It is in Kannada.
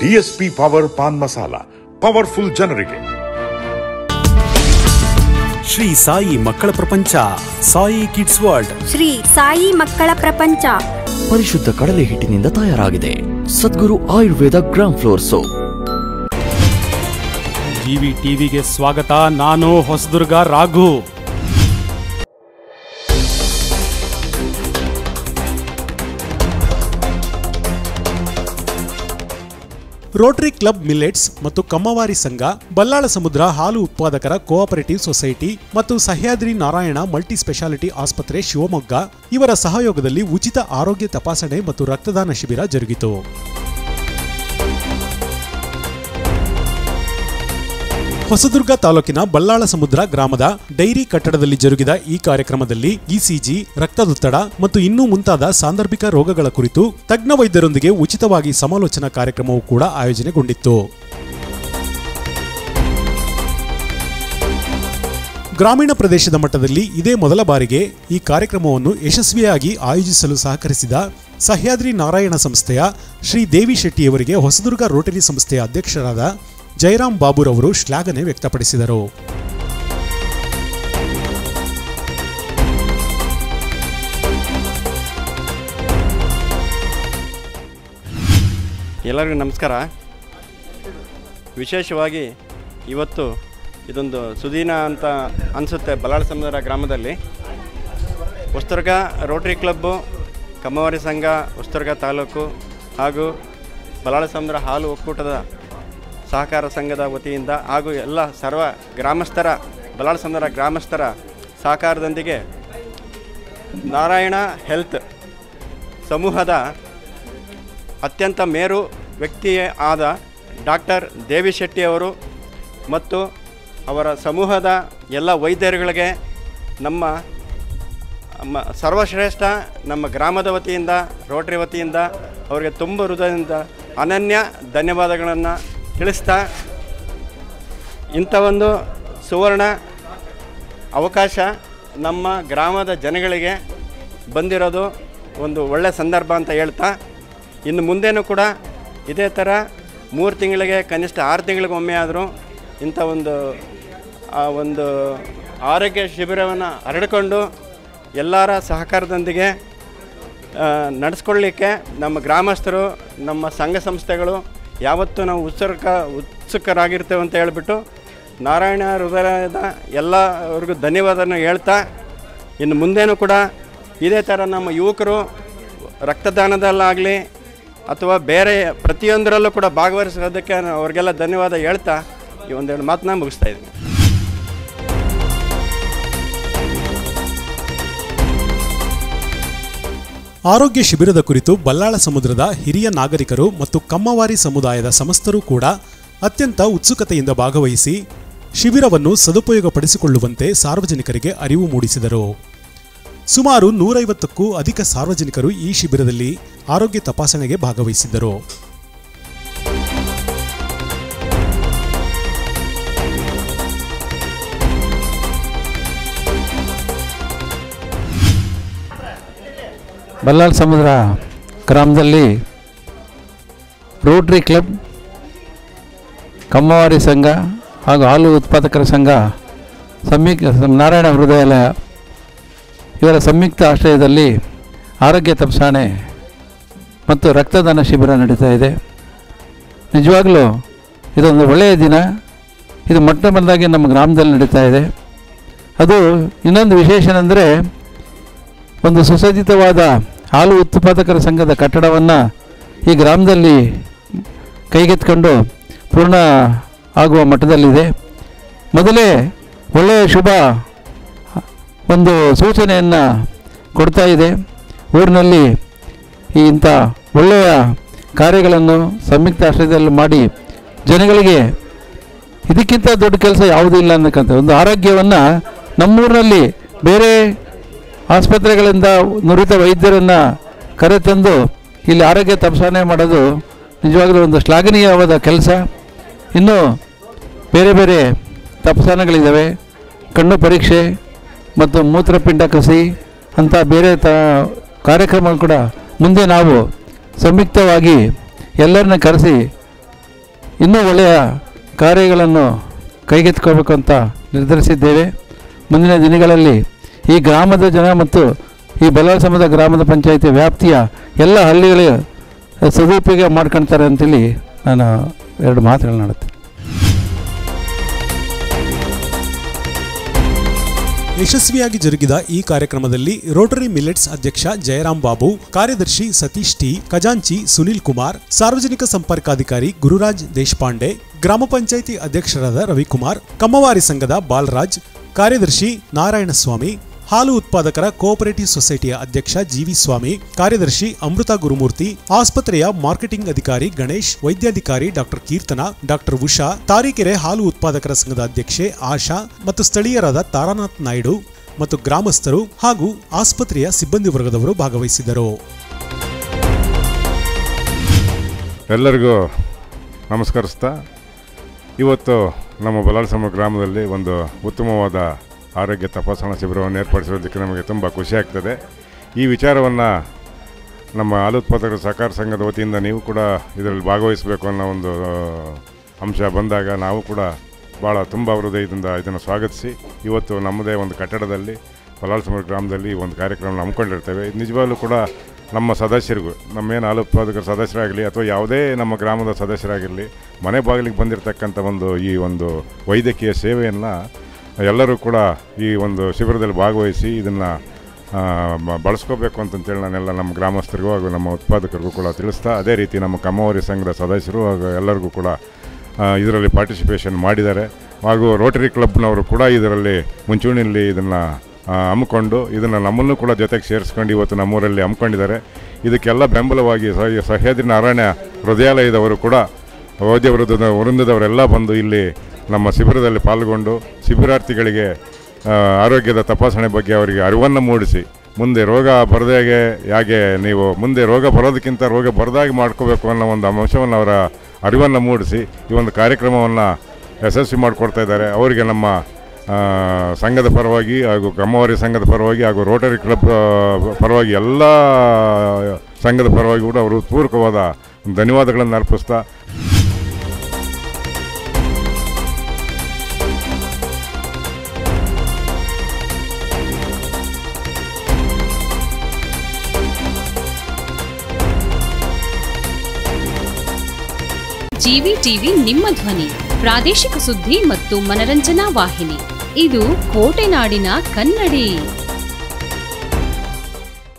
DSP power pan masala powerful ಜನರಿಗೆ ಶ್ರೀ ಸಾಯಿ ಮಕ್ಕಳ ಪ್ರಪಂಚ ಸಾಯಿ ಕಿಡ್ಸ್ ವರ್ಲ್ಡ್ ಶ್ರೀ ಸಾಯಿ ಮಕ್ಕಳ ಪ್ರಪಂಚ ಪರಿಶುದ್ಧ ಕಡಲೆ ಹಿಟ್ಟಿನಿಂದ ತಯಾರಾಗಿದೆ Sadguru Ayurveda gram flour soap TV ಟಿವಿಗೆ ಸ್ವಾಗತ ನಾನು Hosadurga Raghu Rotary club millets ಮತ್ತು ಕಮ್ಮವಾರಿ ಸಂಘ ಬಲ್ಲಾಳ ಸಮುದ್ರ ಹಾಲು ಉತ್ಪಾದಕರ ಕೋಆಪರೇಟಿವ್ ಸೊಸೈಟಿ ಮತ್ತು ಸಹ್ಯಾದ್ರಿ ನಾರಾಯಣ ಮಲ್ಟಿ ಸ್ಪೆಷಾಲಿಟಿ ಆಸ್ಪತ್ರೆ ಶಿವಮೊಗ್ಗ ಇವರ ಸಹಯೋಗದಲ್ಲಿ ಉಚಿತ ಆರೋಗ್ಯ ತಪಾಸಣೆ ಮತ್ತು ರಕ್ತದಾನ ಶಿಬಿರ ಜರುಗಿತು ಹೊಸದುರ್ಗ ತಾಲೂಕಿನ ಬಲ್ಲಾಳ ಸಮುದ್ರ ಗ್ರಾಮದ ಡೈರಿ ಕಟ್ಟಡದಲ್ಲಿ ಜರುಗಿದ ಈ ಕಾರ್ಯಕ್ರಮದಲ್ಲಿ ಇಸಿಜಿ ರಕ್ತದೊತ್ತಡ ಮತ್ತು ಇನ್ನೂ ಮುಂತಾದ ಸಾಂದರ್ಭಿಕ ರೋಗಗಳ ಕುರಿತು ತಜ್ಞ ವೈದ್ಯರೊಂದಿಗೆ ಉಚಿತವಾಗಿ ಸಮಾಲೋಚನಾ ಕಾರ್ಯಕ್ರಮವು ಕೂಡ ಆಯೋಜನೆಗೊಂಡಿತ್ತು ಗ್ರಾಮೀಣ ಪ್ರದೇಶದ ಮಟ್ಟದಲ್ಲಿ ಇದೇ ಮೊದಲ ಬಾರಿಗೆ ಈ ಕಾರ್ಯಕ್ರಮವನ್ನು ಯಶಸ್ವಿಯಾಗಿ ಆಯೋಜಿಸಲು ಸಹಕರಿಸಿದ ಸಹ್ಯಾದ್ರಿ ನಾರಾಯಣ ಸಂಸ್ಥೆಯ ಶ್ರೀ ದೇವಿ ಶೆಟ್ಟಿಯವರಿಗೆ ಹೊಸದುರ್ಗ ರೋಟರಿ ಸಂಸ್ಥೆಯ ಅಧ್ಯಕ್ಷರಾದ ಜಯರಾಮ್ ಬಾಬುರವರು ಶ್ಲಾಘನೆ ವ್ಯಕ್ತಪಡಿಸಿದರು ಎಲ್ಲರಿಗೂ ನಮಸ್ಕಾರ ವಿಶೇಷವಾಗಿ ಇವತ್ತು ಇದೊಂದು ಸುದೀನ ಅಂತ ಅನಿಸುತ್ತೆ ಬಲ್ಲಾಳ ಸಮುದ್ರ ಗ್ರಾಮದಲ್ಲಿ ಹೊಸದುರ್ಗ ರೋಟರಿ ಕ್ಲಬ್ಬು ಕಮ್ಮವಾರಿ ಸಂಘ ಹೊಸದುರ್ಗ ತಾಲೂಕು ಹಾಗೂ ಬಲ್ಲಾಳ ಸಮುದ್ರ ಹಾಲು ಒಕ್ಕೂಟದ ಸಹಕಾರ ಸಂಘದ ವತಿಯಿಂದ ಹಾಗೂ ಎಲ್ಲ ಸರ್ವ ಗ್ರಾಮಸ್ಥರ ಬಲ್ಲಾಳ ಸಮುದ್ರ ಗ್ರಾಮಸ್ಥರ ಸಹಕಾರದೊಂದಿಗೆ ನಾರಾಯಣ ಹೆಲ್ತ್ ಸಮೂಹದ ಅತ್ಯಂತ ಮೇರು ವ್ಯಕ್ತಿ ಆದ ಡಾಕ್ಟರ್ ದೇವಿ ಶೆಟ್ಟಿ ಅವರು ಮತ್ತು ಅವರ ಸಮೂಹದ ಎಲ್ಲ ವೈದ್ಯರುಗಳಿಗೆ ನಮ್ಮ ನಮ್ಮ ಸರ್ವಶ್ರೇಷ್ಠ ನಮ್ಮ ಗ್ರಾಮದ ವತಿಯಿಂದ ರೋಟರಿ ವತಿಯಿಂದ ಅವರಿಗೆ ತುಂಬ ಹೃದಯದಿಂದ ಅನನ್ಯ ಧನ್ಯವಾದಗಳನ್ನು ತಿಳಿಸ್ತಾ ಇಂಥ ಒಂದು ಸುವರ್ಣ ಅವಕಾಶ ನಮ್ಮ ಗ್ರಾಮದ ಜನಗಳಿಗೆ ಬಂದಿರೋದು ಒಂದು ಒಳ್ಳೆಯ ಸಂದರ್ಭ ಅಂತ ಹೇಳ್ತಾ ಇನ್ನು ಮುಂದೇನೂ ಕೂಡ ಇದೇ ಥರ ಮೂರು ತಿಂಗಳಿಗೆ ಕನಿಷ್ಠ ಆರು ತಿಂಗಳಿಗೆ ಒಮ್ಮೆ ಆದರೂ ಇಂಥ ಒಂದು ಆ ಒಂದು ಆರೋಗ್ಯ ಶಿಬಿರವನ್ನು ಹರಡಿಕೊಂಡು ಎಲ್ಲರ ಸಹಕಾರದೊಂದಿಗೆ ನಡೆಸ್ಕೊಳ್ಳಿಕ್ಕೆ ನಮ್ಮ ಗ್ರಾಮಸ್ಥರು ನಮ್ಮ ಸಂಘ ಸಂಸ್ಥೆಗಳು ಯಾವತ್ತೂ ನಾವು ಉತ್ಸುಕ ಉತ್ಸುಕರಾಗಿರ್ತೇವೆ ಅಂತ ಹೇಳಿಬಿಟ್ಟು ನಾರಾಯಣ ಹೃದಯದ ಎಲ್ಲರಿಗೂ ಧನ್ಯವಾದನ ಹೇಳ್ತಾ ಇನ್ನು ಮುಂದೇನೂ ಕೂಡ ಇದೇ ಥರ ನಮ್ಮ ಯುವಕರು ರಕ್ತದಾನದಲ್ಲಾಗಲಿ ಅಥವಾ ಬೇರೆ ಪ್ರತಿಯೊಂದರಲ್ಲೂ ಕೂಡ ಭಾಗವಹಿಸೋದಕ್ಕೆ ನಾನು ಅವ್ರಿಗೆಲ್ಲ ಧನ್ಯವಾದ ಹೇಳ್ತಾ ಈ ಒಂದೆರಡು ಮಾತನ್ನ ಮುಗಿಸ್ತಾ ಇದ್ದೀನಿ ಆರೋಗ್ಯ ಶಿಬಿರದ ಕುರಿತು ಬಲ್ಲಾಳ ಸಮುದ್ರದ ಹಿರಿಯ ನಾಗರಿಕರು ಮತ್ತು ಕಮ್ಮವಾರಿ ಸಮುದಾಯದ ಸಮಸ್ತರೂ ಕೂಡ ಅತ್ಯಂತ ಉತ್ಸುಕತೆಯಿಂದ ಭಾಗವಹಿಸಿ ಶಿಬಿರವನ್ನು ಸದುಪಯೋಗಪಡಿಸಿಕೊಳ್ಳುವಂತೆ ಸಾರ್ವಜನಿಕರಿಗೆ ಅರಿವು ಮೂಡಿಸಿದರು ಸುಮಾರು ನೂರೈವತ್ತಕ್ಕೂ ಅಧಿಕ ಸಾರ್ವಜನಿಕರು ಈ ಶಿಬಿರದಲ್ಲಿ ಆರೋಗ್ಯ ತಪಾಸಣೆಗೆ ಭಾಗವಹಿಸಿದ್ದರು ಬಲ್ಲಾಳ್ ಸಮುದ್ರ ಗ್ರಾಮದಲ್ಲಿ ರೋಟ್ರಿ ಕ್ಲಬ್ ಕಮ್ಮವಾರಿ ಸಂಘ ಹಾಗೂ ಹಾಲು ಉತ್ಪಾದಕರ ಸಂಘ ಸಂಯುಕ್ತ ನಾರಾಯಣ ಹೃದಯಾಲಯ ಇವರ ಸಂಯುಕ್ತ ಆಶ್ರಯದಲ್ಲಿ ಆರೋಗ್ಯ ತಪಾಸಣೆ ಮತ್ತು ರಕ್ತದಾನ ಶಿಬಿರ ನಡೀತಾ ಇದೆ ನಿಜವಾಗಲೂ ಇದೊಂದು ಒಳ್ಳೆಯ ದಿನ ಇದು ಮೊಟ್ಟ ಮೊದಲಾಗಿ ನಮ್ಮ ಗ್ರಾಮದಲ್ಲಿ ನಡೀತಾ ಇದೆ ಅದು ಇನ್ನೊಂದು ವಿಶೇಷ ಅಂದರೆ ಒಂದು ಸುಸಜ್ಜಿತವಾದ ಹಾಲು ಉತ್ಪಾದಕರ ಸಂಘದ ಕಟ್ಟಡವನ್ನು ಈ ಗ್ರಾಮದಲ್ಲಿ ಕೈಗೆತ್ಕೊಂಡು ಪೂರ್ಣ ಆಗುವ ಮಟ್ಟದಲ್ಲಿದೆ ಮೊದಲೇ ಒಳ್ಳೆಯ ಶುಭ ಒಂದು ಸೂಚನೆಯನ್ನು ಕೊಡ್ತಾ ಇದೆ ಊರಿನಲ್ಲಿ ಈ ಇಂಥ ಒಳ್ಳೆಯ ಕಾರ್ಯಗಳನ್ನು ಸಂಯುಕ್ತ ಆಶ್ರಯದಲ್ಲಿ ಮಾಡಿ ಜನಗಳಿಗೆ ಇದಕ್ಕಿಂತ ದೊಡ್ಡ ಕೆಲಸ ಯಾವುದೂ ಇಲ್ಲ ಅನ್ನಕ್ಕಂಥ ಒಂದು ಆರೋಗ್ಯವನ್ನು ನಮ್ಮೂರಿನಲ್ಲಿ ಬೇರೆ ಆಸ್ಪತ್ರೆಗಳಿಂದ ನುರಿತ ವೈದ್ಯರನ್ನು ಕರೆತಂದು ಇಲ್ಲಿ ಆರೋಗ್ಯ ತಪಾಸಣೆ ಮಾಡೋದು ನಿಜವಾಗಲೂ ಒಂದು ಶ್ಲಾಘನೀಯವಾದ ಕೆಲಸ ಇನ್ನು ಬೇರೆ ಬೇರೆ ತಪಾಸಣೆಗಳಿದ್ದಾವೆ ಕಣ್ಣು ಪರೀಕ್ಷೆ ಮತ್ತು ಮೂತ್ರಪಿಂಡ ಕಸಿ ಅಂತ ಬೇರೆ ತ ಕಾರ್ಯಕ್ರಮಗಳು ಕೂಡ ಮುಂದೆ ನಾವು ಸಂಯುಕ್ತವಾಗಿ ಎಲ್ಲರನ್ನ ಕರೆಸಿ ಇನ್ನೂ ಒಳ್ಳೆಯ ಕಾರ್ಯಗಳನ್ನು ಕೈಗೆತ್ತಿಕೋಬೇಕು ಅಂತ ನಿರ್ಧರಿಸಿದ್ದೇವೆ ಮುಂದಿನ ದಿನಗಳಲ್ಲಿ ಈ ಗ್ರಾಮದ ಜನ ಮತ್ತು ಈ ಬಲಾಸಮದ ಗ್ರಾಮದ ಪಂಚಾಯಿತಿ ವ್ಯಾಪ್ತಿಯ ಎಲ್ಲ ಹಳ್ಳಿಗಳ ಸದುಪಯೋಗ ಮಾಡ್ಕೊಳ್ತಾರೆ ಅಂತೇಳಿ ನಾನು ಎರಡು ಮಾತುಗಳನ್ನ ಆಡುತ್ತೇನೆ ಯಶಸ್ವಿಯಾಗಿ ಜರುಗಿದ ಈ ಕಾರ್ಯಕ್ರಮದಲ್ಲಿ ರೋಟರಿ ಮಿಲೆಟ್ಸ್ ಅಧ್ಯಕ್ಷ ಜಯರಾಮ್ ಬಾಬು ಕಾರ್ಯದರ್ಶಿ ಸತೀಶ್ ಟಿ ಖಜಾಂಚಿ ಸುನಿಲ್ ಕುಮಾರ್ ಸಾರ್ವಜನಿಕ ಸಂಪರ್ಕಾಧಿಕಾರಿ ಗುರುರಾಜ್ ದೇಶಪಾಂಡೆ ಗ್ರಾಮ ಪಂಚಾಯಿತಿ ಅಧ್ಯಕ್ಷರಾದ ರವಿಕುಮಾರ್ ಕಮ್ಮವಾರಿ ಸಂಘದ ಬಾಲರಾಜ್ ಕಾರ್ಯದರ್ಶಿ ನಾರಾಯಣಸ್ವಾಮಿ ಹಾಲು ಉತ್ಪಾದಕರ ಕೋಆಪರೇಟಿವ್ ಸೊಸೈಟಿಯ ಅಧ್ಯಕ್ಷ ಜಿವಿ ಸ್ವಾಮಿ ಕಾರ್ಯದರ್ಶಿ ಅಮೃತ ಗುರುಮೂರ್ತಿ ಆಸ್ಪತ್ರೆಯ ಮಾರ್ಕೆಟಿಂಗ್ ಅಧಿಕಾರಿ ಗಣೇಶ್ ವೈದ್ಯಾಧಿಕಾರಿ ಡಾಕ್ಟರ್ ಕೀರ್ತನ ಡಾಕ್ಟರ್ ಉಷಾ ತಾರೀಕೆರೆ ಹಾಲು ಉತ್ಪಾದಕರ ಸಂಘದ ಅಧ್ಯಕ್ಷೆ ಆಶಾ ಮತ್ತು ಸ್ಥಳೀಯರಾದ ತಾರಾನಾಥ್ ನಾಯ್ಡು ಮತ್ತು ಗ್ರಾಮಸ್ಥರು ಹಾಗೂ ಆಸ್ಪತ್ರೆಯ ಸಿಬ್ಬಂದಿ ವರ್ಗದವರು ಭಾಗವಹಿಸಿದ್ದರು ಎಲ್ಲರಿಗೂ ನಮಸ್ಕರಿಸ್ತಾ ಇವತ್ತು ನಮ್ಮ ಬಲಾಳಸಮ ಗ್ರಾಮದಲ್ಲಿ ಒಂದು ಉತ್ತಮವಾದ ಆರೋಗ್ಯ ತಪಾಸಣಾ ಶಿಬಿರವನ್ನು ಏರ್ಪಡಿಸಿರೋದಕ್ಕೆ ನಮಗೆ ತುಂಬ ಖುಷಿ ಆಗ್ತದೆ ಈ ವಿಚಾರವನ್ನು ನಮ್ಮ ಹಾಲು ಉತ್ಪಾದಕರ ಸಹಕಾರ ಸಂಘದ ವತಿಯಿಂದ ನೀವು ಕೂಡ ಇದರಲ್ಲಿ ಭಾಗವಹಿಸಬೇಕು ಅನ್ನೋ ಒಂದು ಆ, ಅಂಶ ಬಂದಾಗ ನಾವು ಕೂಡ ಭಾಳ ತುಂಬ ಹೃದಯದಿಂದ ಇದನ್ನು ಸ್ವಾಗತಿಸಿ ಇವತ್ತು ನಮ್ಮದೇ ಒಂದು ಕಟ್ಟಡದಲ್ಲಿ ಬಲಾಳಸಮುದ್ರ ಗ್ರಾಮದಲ್ಲಿ ಈ ಒಂದು ಕಾರ್ಯಕ್ರಮ ಹಮ್ಮಿಕೊಂಡಿರ್ತೇವೆ ಇದು ನಿಜವಾಗ್ಲೂ ಕೂಡ ನಮ್ಮ ಸದಸ್ಯರಿಗೂ ನಮ್ಮೇನು ಹಾಲು ಉತ್ಪಾದಕರ ಸದಸ್ಯರಾಗಲಿ ಅಥವಾ ಯಾವುದೇ ನಮ್ಮ ಗ್ರಾಮದ ಸದಸ್ಯರಾಗಿರಲಿ ಮನೆ ಬಾಗಿಲಿಗೆ ಬಂದಿರತಕ್ಕಂಥ ಒಂದು ಈ ಒಂದು ವೈದ್ಯಕೀಯ ಸೇವೆಯನ್ನು ಎಲ್ಲರೂ ಕೂಡ ಈ ಒಂದು ಶಿಬಿರದಲ್ಲಿ ಭಾಗವಹಿಸಿ ಇದನ್ನು ಬಳಸ್ಕೋಬೇಕು ಅಂತಂತೇಳಿ ನಾನೆಲ್ಲ ನಮ್ಮ ಗ್ರಾಮಸ್ಥರಿಗೂ ಹಾಗೂ ನಮ್ಮ ಉತ್ಪಾದಕರಿಗೂ ಕೂಡ ತಿಳಿಸ್ತಾ ಅದೇ ರೀತಿ ನಮ್ಮ ಕಮ್ಮವಾರಿ ಸಂಘದ ಸದಸ್ಯರು ಹಾಗೂ ಎಲ್ಲರಿಗೂ ಕೂಡ ಆ, ಇದರಲ್ಲಿ ಪಾರ್ಟಿಸಿಪೇಷನ್ ಮಾಡಿದ್ದಾರೆ ಹಾಗೂ ರೋಟರಿ ಕ್ಲಬ್ನವರು ಕೂಡ ಇದರಲ್ಲಿ ಮುಂಚೂಣಿಯಲ್ಲಿ ಇದನ್ನು ಹಮ್ಮಿಕೊಂಡು ಇದನ್ನು ನಮ್ಮನ್ನು ಕೂಡ ಜೊತೆಗೆ ಸೇರಿಸ್ಕೊಂಡು ಇವತ್ತು ನಮ್ಮೂರಲ್ಲಿ ಹಮ್ಮಿಕೊಂಡಿದ್ದಾರೆ ಇದಕ್ಕೆಲ್ಲ ಬೆಂಬಲವಾಗಿ ಸಹ್ಯ ಸಹ್ಯಾದ್ರಿ ನಾರಾಯಣ ಹೃದಯಾಲಯದವರು ಕೂಡ ವೈದ್ಯ ವೃಂದದ ವೃಂದದವರೆಲ್ಲ ಬಂದು ಇಲ್ಲಿ ನಮ್ಮ ಶಿಬಿರದಲ್ಲಿ ಪಾಲ್ಗೊಂಡು ಶಿಬಿರಾರ್ಥಿಗಳಿಗೆ ಆ, ಆರೋಗ್ಯದ ತಪಾಸಣೆ ಬಗ್ಗೆ ಅವರಿಗೆ ಅರಿವನ್ನು ಮೂಡಿಸಿ ಮುಂದೆ ರೋಗ ಬರದಾಗೆ ಹೇಗೆ ನೀವು ಮುಂದೆ ರೋಗ ಬರೋದಕ್ಕಿಂತ ರೋಗ ಬರದಾಗೆ ಮಾಡ್ಕೋಬೇಕು ಅನ್ನೋ ಒಂದು ಅಂಶವನ್ನು ಅವರ ಅರಿವನ್ನು ಮೂಡಿಸಿ ಈ ಒಂದು ಕಾರ್ಯಕ್ರಮವನ್ನು ಯಶಸ್ವಿ ಮಾಡಿಕೊಡ್ತಾ ಇದ್ದಾರೆ ಅವರಿಗೆ ನಮ್ಮ ಆ, ಸಂಘದ ಪರವಾಗಿ ಹಾಗೂ ಕಮ್ಮವಾರಿ ಸಂಘದ ಪರವಾಗಿ ಹಾಗೂ ರೋಟರಿ ಕ್ಲಬ್ ಆ, ಪರವಾಗಿ ಎಲ್ಲ ಸಂಘದ ಪರವಾಗಿ ಕೂಡ ಅವರು ಪೂರ್ವಕವಾದ ಧನ್ಯವಾದಗಳನ್ನು ಅರ್ಪಿಸ್ತಾ ಜಿವಿ ಟಿವಿ ನಿಮ್ಮ ಧ್ವನಿ ಪ್ರಾದೇಶಿಕ ಸುದ್ದಿ ಮತ್ತು ಮನರಂಜನಾ ವಾಹಿನಿ ಇದು ಕೋಟೆನಾಡಿನ ಕನ್ನಡಿ